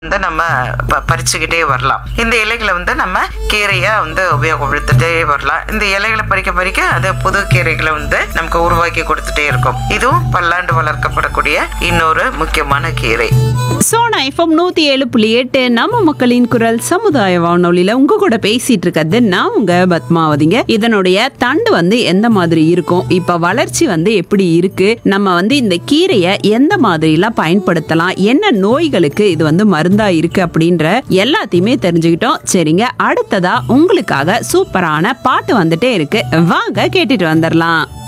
வந்து நம்ம ப- பறிச்சுக்கிட்டே வரலாம் இந்த இலைகளை வந்து நம்ம கீரையா வந்து உபயோகப்படுத்திட்டே வரலாம் இந்த இலைகளை பறிக்க பறிக்க அது புது கீரைகளை வந்து நமக்கு உருவாக்கி கொடுத்துட்டே இருக்கும் இதுவும் பல்லாண்டு வளர்க்கப்படக்கூடிய இன்னொரு முக்கியமான கீரை சோனா எஃப்எம் நூத்தி ஏழு புள்ளி எட்டு நம்ம மக்களின் குரல் சமுதாய வானொலியில உங்க கூட பேசிட்டு இருக்கிறது நான் உங்க பத்மாவதிங்க இதனுடைய தண்டு வந்து எந்த மாதிரி இருக்கும் இப்ப வளர்ச்சி வந்து எப்படி இருக்கு நம்ம வந்து இந்த கீரையை எந்த மாதிரி எல்லாம் பயன்படுத்தலாம் என்ன நோய்களுக்கு இது வந்து மருந்தா இருக்கு அப்படின்ற எல்லாத்தையுமே தெரிஞ்சுக்கிட்டோம் சரிங்க அடுத்ததா உங்களுக்காக சூப்பரான பாட்டு வந்துட்டே இருக்கு வாங்க கேட்டுட்டு வந்துடலாம்